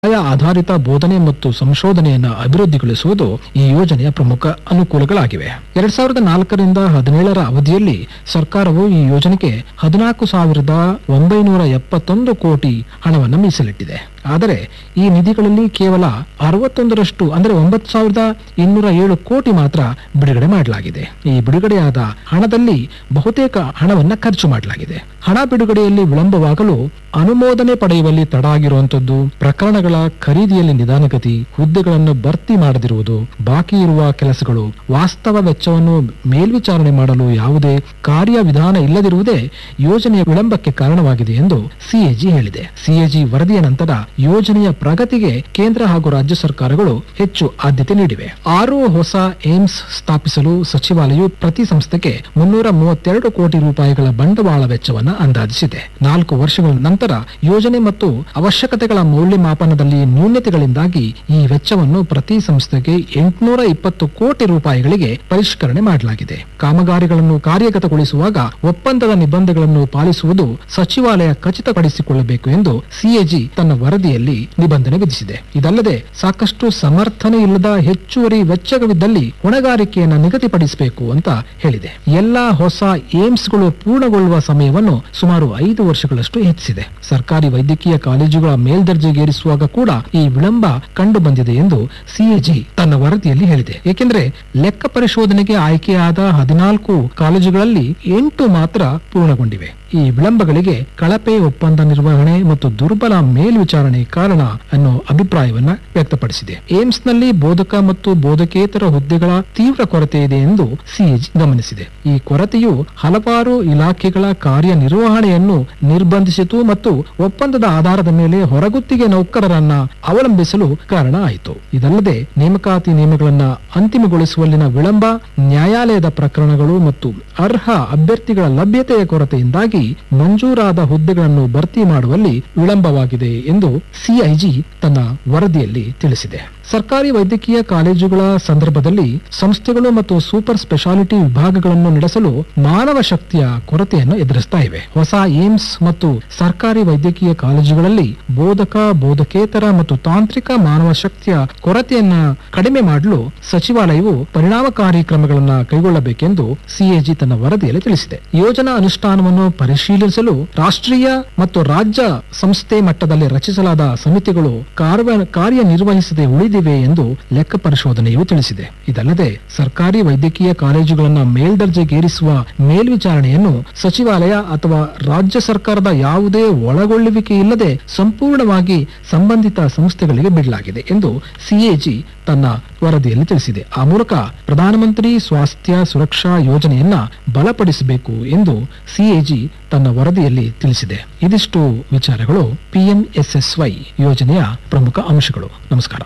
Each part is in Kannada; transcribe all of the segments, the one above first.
ಆಯ ಆಧಾರಿತ ಬೋಧನೆ ಮತ್ತು ಸಂಶೋಧನೆಯನ್ನು ಅಭಿವೃದ್ಧಿಗೊಳಿಸುವುದು ಈ ಯೋಜನೆಯ ಪ್ರಮುಖ ಅನುಕೂಲಗಳಾಗಿವೆ ಎರಡ್ ಸಾವಿರದ ನಾಲ್ಕರಿಂದ ಹದಿನೇಳರ ಅವಧಿಯಲ್ಲಿ ಸರ್ಕಾರವು ಈ ಯೋಜನೆಗೆ ಹದಿನಾಲ್ಕು ಸಾವಿರದ ಒಂಬೈನೂರ ಎಪ್ಪತ್ತೊಂದು ಕೋಟಿ ಹಣವನ್ನು ಮೀಸಲಿಟ್ಟಿದೆ ಆದರೆ ಈ ನಿಧಿಗಳಲ್ಲಿ ಕೇವಲ ಅರವತ್ತೊಂದರಷ್ಟು ಅಂದರೆ ಒಂಬತ್ತು ಸಾವಿರದ ಇನ್ನೂರ ಏಳು ಕೋಟಿ ಮಾತ್ರ ಬಿಡುಗಡೆ ಮಾಡಲಾಗಿದೆ ಈ ಬಿಡುಗಡೆಯಾದ ಹಣದಲ್ಲಿ ಬಹುತೇಕ ಹಣವನ್ನ ಖರ್ಚು ಮಾಡಲಾಗಿದೆ ಹಣ ಬಿಡುಗಡೆಯಲ್ಲಿ ವಿಳಂಬವಾಗಲು ಅನುಮೋದನೆ ಪಡೆಯುವಲ್ಲಿ ತಡ ಆಗಿರುವಂತದ್ದು ಪ್ರಕರಣಗಳ ಖರೀದಿಯಲ್ಲಿ ನಿಧಾನಗತಿ ಹುದ್ದೆಗಳನ್ನು ಭರ್ತಿ ಮಾಡದಿರುವುದು ಬಾಕಿ ಇರುವ ಕೆಲಸಗಳು ವಾಸ್ತವ ವೆಚ್ಚವನ್ನು ಮೇಲ್ವಿಚಾರಣೆ ಮಾಡಲು ಯಾವುದೇ ಕಾರ್ಯವಿಧಾನ ಇಲ್ಲದಿರುವುದೇ ಯೋಜನೆಯ ವಿಳಂಬಕ್ಕೆ ಕಾರಣವಾಗಿದೆ ಎಂದು ಸಿಎಜಿ ಹೇಳಿದೆ ಸಿಎಜಿ ವರದಿಯ ನಂತರ ಯೋಜನೆಯ ಪ್ರಗತಿಗೆ ಕೇಂದ್ರ ಹಾಗೂ ರಾಜ್ಯ ಸರ್ಕಾರಗಳು ಹೆಚ್ಚು ಆದ್ಯತೆ ನೀಡಿವೆ ಆರು ಹೊಸ ಏಮ್ಸ್ ಸ್ಥಾಪಿಸಲು ಸಚಿವಾಲಯವು ಪ್ರತಿ ಸಂಸ್ಥೆಗೆ ಮುನ್ನೂರ ಮೂವತ್ತೆರಡು ಕೋಟಿ ರೂಪಾಯಿಗಳ ಬಂಡವಾಳ ವೆಚ್ಚವನ್ನು ಅಂದಾಜಿಸಿದೆ ನಾಲ್ಕು ವರ್ಷಗಳ ನಂತರ ಯೋಜನೆ ಮತ್ತು ಅವಶ್ಯಕತೆಗಳ ಮೌಲ್ಯಮಾಪನದಲ್ಲಿ ನ್ಯೂನತೆಗಳಿಂದಾಗಿ ಈ ವೆಚ್ಚವನ್ನು ಪ್ರತಿ ಸಂಸ್ಥೆಗೆ ಎಂಟುನೂರ ಇಪ್ಪತ್ತು ಕೋಟಿ ರೂಪಾಯಿಗಳಿಗೆ ಪರಿಷ್ಕರಣೆ ಮಾಡಲಾಗಿದೆ ಕಾಮಗಾರಿಗಳನ್ನು ಕಾರ್ಯಗತಗೊಳಿಸುವಾಗ ಒಪ್ಪಂದದ ನಿಬಂಧನೆಗಳನ್ನು ಪಾಲಿಸುವುದು ಸಚಿವಾಲಯ ಖಚಿತಪಡಿಸಿಕೊಳ್ಳಬೇಕು ಎಂದು ಸಿಎಜಿ ತನ್ನ ವರದಿಯಲ್ಲಿ ನಿಬಂಧನೆ ವಿಧಿಸಿದೆ ಇದಲ್ಲದೆ ಸಾಕಷ್ಟು ಸಮರ್ಥನೆ ಇಲ್ಲದ ಹೆಚ್ಚುವರಿ ವೆಚ್ಚವಿದ್ದಲ್ಲಿ ಹೊಣೆಗಾರಿಕೆಯನ್ನು ನಿಗದಿಪಡಿಸಬೇಕು ಅಂತ ಹೇಳಿದೆ ಎಲ್ಲಾ ಹೊಸ ಏಮ್ಸ್ಗಳು ಪೂರ್ಣಗೊಳ್ಳುವ ಸಮಯವನ್ನು ಸುಮಾರು ಐದು ವರ್ಷಗಳಷ್ಟು ಹೆಚ್ಚಿಸಿದೆ ಸರ್ಕಾರಿ ವೈದ್ಯಕೀಯ ಕಾಲೇಜುಗಳ ಮೇಲ್ದರ್ಜೆಗೇರಿಸುವಾಗ ಕೂಡ ಈ ವಿಳಂಬ ಕಂಡು ಬಂದಿದೆ ಎಂದು ಸಿಎಜಿ ತನ್ನ ವರದಿಯಲ್ಲಿ ಹೇಳಿದೆ ಏಕೆಂದರೆ ಲೆಕ್ಕ ಪರಿಶೋಧನೆಗೆ ಆಯ್ಕೆಯಾದ ಹದಿನಾಲ್ಕು ಕಾಲೇಜುಗಳಲ್ಲಿ ಎಂಟು ಮಾತ್ರ ಪೂರ್ಣಗೊಂಡಿವೆ ಈ ವಿಳಂಬಗಳಿಗೆ ಕಳಪೆ ಒಪ್ಪಂದ ನಿರ್ವಹಣೆ ಮತ್ತು ದುರ್ಬಲ ಮೇಲ್ವಿಚಾರಣೆ ಕಾರಣ ಅನ್ನೋ ಅಭಿಪ್ರಾಯವನ್ನ ವ್ಯಕ್ತಪಡಿಸಿದೆ ಏಮ್ಸ್ನಲ್ಲಿ ಬೋಧಕ ಮತ್ತು ಬೋಧಕೇತರ ಹುದ್ದೆಗಳ ತೀವ್ರ ಕೊರತೆ ಇದೆ ಎಂದು ಸಿಎಜಿ ಗಮನಿಸಿದೆ ಈ ಕೊರತೆಯು ಹಲವಾರು ಇಲಾಖೆಗಳ ಕಾರ್ಯನಿರ್ವಹಣೆಯನ್ನು ನಿರ್ಬಂಧಿಸಿತು ಮತ್ತು ಒಪ್ಪಂದದ ಆಧಾರದ ಮೇಲೆ ಹೊರಗುತ್ತಿಗೆ ನೌಕರರನ್ನ ಅವಲಂಬಿಸಲು ಕಾರಣ ಆಯಿತು ಇದಲ್ಲದೆ ನೇಮಕಾತಿ ನಿಯಮಗಳನ್ನ ಅಂತಿಮಗೊಳಿಸುವಲ್ಲಿನ ವಿಳಂಬ ನ್ಯಾಯಾಲಯದ ಪ್ರಕರಣಗಳು ಮತ್ತು ಅರ್ಹ ಅಭ್ಯರ್ಥಿಗಳ ಲಭ್ಯತೆಯ ಕೊರತೆಯಿಂದಾಗಿ ಮಂಜೂರಾದ ಹುದ್ದೆಗಳನ್ನು ಭರ್ತಿ ಮಾಡುವಲ್ಲಿ ವಿಳಂಬವಾಗಿದೆ ಎಂದು ಸಿಐಜಿ ತನ್ನ ವರದಿಯಲ್ಲಿ ತಿಳಿಸಿದೆ ಸರ್ಕಾರಿ ವೈದ್ಯಕೀಯ ಕಾಲೇಜುಗಳ ಸಂದರ್ಭದಲ್ಲಿ ಸಂಸ್ಥೆಗಳು ಮತ್ತು ಸೂಪರ್ ಸ್ಪೆಷಾಲಿಟಿ ವಿಭಾಗಗಳನ್ನು ನಡೆಸಲು ಮಾನವ ಶಕ್ತಿಯ ಕೊರತೆಯನ್ನು ಎದುರಿಸ್ತಾ ಇವೆ ಹೊಸ ಏಮ್ಸ್ ಮತ್ತು ಸರ್ಕಾರಿ ವೈದ್ಯಕೀಯ ಕಾಲೇಜುಗಳಲ್ಲಿ ಬೋಧಕ ಬೋಧಕೇತರ ಮತ್ತು ತಾಂತ್ರಿಕ ಮಾನವ ಶಕ್ತಿಯ ಕೊರತೆಯನ್ನ ಕಡಿಮೆ ಮಾಡಲು ಸಚಿವಾಲಯವು ಪರಿಣಾಮಕಾರಿ ಕ್ರಮಗಳನ್ನು ಕೈಗೊಳ್ಳಬೇಕೆಂದು ಸಿಎಜಿ ತನ್ನ ವರದಿಯಲ್ಲಿ ತಿಳಿಸಿದೆ ಯೋಜನಾ ಅನುಷ್ಠಾನವನ್ನು ಪರಿಶೀಲಿಸಲು ರಾಷ್ಟ್ರೀಯ ಮತ್ತು ರಾಜ್ಯ ಸಂಸ್ಥೆ ಮಟ್ಟದಲ್ಲಿ ರಚಿಸಲಾದ ಸಮಿತಿಗಳು ಕಾರ್ಯ ಕಾರ್ಯನಿರ್ವಹಿಸದೆ ಉಳಿದಿವೆ ಎಂದು ಲೆಕ್ಕ ಪರಿಶೋಧನೆಯು ತಿಳಿಸಿದೆ ಇದಲ್ಲದೆ ಸರ್ಕಾರಿ ವೈದ್ಯಕೀಯ ಕಾಲೇಜುಗಳನ್ನು ಮೇಲ್ದರ್ಜೆಗೇರಿಸುವ ಮೇಲ್ವಿಚಾರಣೆಯನ್ನು ಸಚಿವಾಲಯ ಅಥವಾ ರಾಜ್ಯ ಸರ್ಕಾರದ ಯಾವುದೇ ಒಳಗೊಳ್ಳುವಿಕೆ ಇಲ್ಲದೆ ಸಂಪೂರ್ಣವಾಗಿ ಸಂಬಂಧಿತ ಸಂಸ್ಥೆಗಳಿಗೆ ಬಿಡಲಾಗಿದೆ ಎಂದು ಸಿಎಜಿ ತನ್ನ ವರದಿಯಲ್ಲಿ ತಿಳಿಸಿದೆ ಆ ಮೂಲಕ ಪ್ರಧಾನಮಂತ್ರಿ ಸ್ವಾಸ್ಥ್ಯ ಸುರಕ್ಷಾ ಯೋಜನೆಯನ್ನ ಬಲಪಡಿಸಬೇಕು ಎಂದು ಸಿಎಜಿ ತನ್ನ ವರದಿಯಲ್ಲಿ ತಿಳಿಸಿದೆ ಇದಿಷ್ಟು ವಿಚಾರಗಳು ಪಿಎಂಎಸ್ಎಸ್ವೈ ಯೋಜನೆಯ ಪ್ರಮುಖ ಅಂಶಗಳು ನಮಸ್ಕಾರ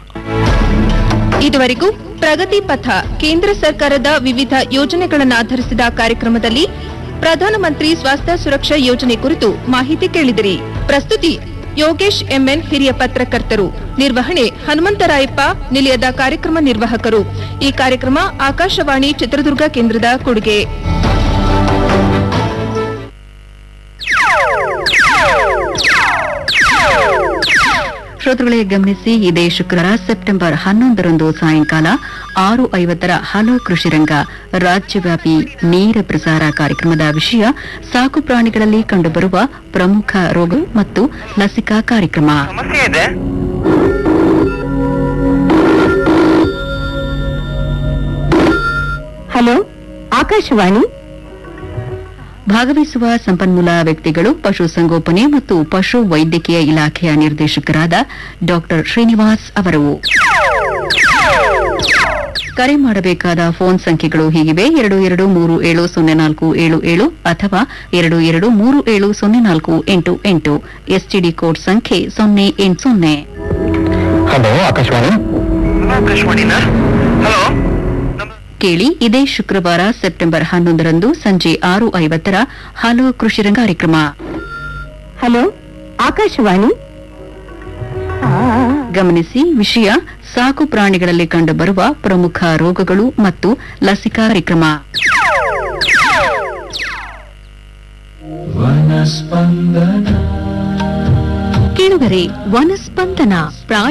ಇದುವರೆಗೂ ಪ್ರಗತಿ ಪಥ ಕೇಂದ್ರ ಸರ್ಕಾರದ ವಿವಿಧ ಯೋಜನೆಗಳನ್ನು ಆಧರಿಸಿದ ಕಾರ್ಯಕ್ರಮದಲ್ಲಿ ಪ್ರಧಾನಮಂತ್ರಿ ಸ್ವಾಸ್ಥ್ಯ ಸುರಕ್ಷಾ ಯೋಜನೆ ಕುರಿತು ಮಾಹಿತಿ ಕೇಳಿದಿರಿ ಪ್ರಸ್ತುತಿ ಯೋಗೇಶ್ ಎಂಎನ್ ಹಿರಿಯ ಪತ್ರಕರ್ತರು ನಿರ್ವಹಣೆ ಹನುಮಂತರಾಯಪ್ಪ ನಿಲಯದ ಕಾರ್ಯಕ್ರಮ ನಿರ್ವಾಹಕರು ಈ ಕಾರ್ಯಕ್ರಮ ಆಕಾಶವಾಣಿ ಚಿತ್ರದುರ್ಗ ಕೇಂದ್ರದ ಕೊಡುಗೆ ಶ್ರೋತೃಗಳೇ ಗಮನಿಸಿ ಇದೇ ಶುಕ್ರವಾರ ಸೆಪ್ಟೆಂಬರ್ ಹನ್ನೊಂದರಂದು ಸಾಯಂಕಾಲ ಆರು ಐವತ್ತರ ಹಲೋ ಕೃಷಿ ರಂಗ ರಾಜ್ಯವ್ಯಾಪಿ ನೇರ ಪ್ರಸಾರ ಕಾರ್ಯಕ್ರಮದ ವಿಷಯ ಸಾಕು ಪ್ರಾಣಿಗಳಲ್ಲಿ ಕಂಡುಬರುವ ಪ್ರಮುಖ ರೋಗ ಮತ್ತು ಲಸಿಕಾ ಕಾರ್ಯಕ್ರಮ ಸಮಸ್ಯೆ ಇದೆ ಹಲೋ ಆಕಾಶವಾಣಿ ಭಾಗವಹಿಸುವ ಸಂಪನ್ಮೂಲ ವ್ಯಕ್ತಿಗಳು ಪಶುಸಂಗೋಪನೆ ಮತ್ತು ಪಶು ವೈದ್ಯಕೀಯ ಇಲಾಖೆಯ ನಿರ್ದೇಶಕರಾದ ಡಾಕ್ಟರ್ ಶ್ರೀನಿವಾಸ್ ಅವರು ಕರೆ ಮಾಡಬೇಕಾದ ಫೋನ್ ಸಂಖ್ಯೆಗಳು ಹೀಗಿವೆ ಎರಡು ಎರಡು ಮೂರು ಏಳು ಸೊನ್ನೆ ನಾಲ್ಕು ಏಳು ಏಳು ಅಥವಾ ಎರಡು ಎರಡು ಮೂರು ಏಳು ಸೊನ್ನೆ ನಾಲ್ಕು ಎಂಟು ಎಂಟು ಎಸ್ಟಿಡಿ ಕೋಡ್ ಸಂಖ್ಯೆ ಸೊನ್ನೆ ಎಂಟು ಸೊನ್ನೆ ಹಲೋ ಆಕಾಶವಾಣಿ ಹಲೋ ಆಕಾಶವಾಣಿನಾ ಹಲೋ ಕೇಳಿ ಇದೇ ಶುಕ್ರವಾರ ಸೆಪ್ಟೆಂಬರ್ ಹನ್ನೊಂದರಂದು ಸಂಜೆ ಆರು ಐವತ್ತರ ಹಲೋ ಕೃಷಿರಂಗ ಕಾರ್ಯಕ್ರಮ ಹಲೋ ಆಕಾಶವಾಣಿ ಗಮನಿಸಿ ವಿಷಯ ಸಾಕು ಪ್ರಾಣಿಗಳಲ್ಲಿ ಕಂಡುಬರುವ ಪ್ರಮುಖ ರೋಗಗಳು ಮತ್ತು ಲಸಿಕಾ ಕಾರ್ಯಕ್ರಮ ಕೇಳುಗರೆ ವನಸ್ಪಂದನ ಪ್ರಾಯ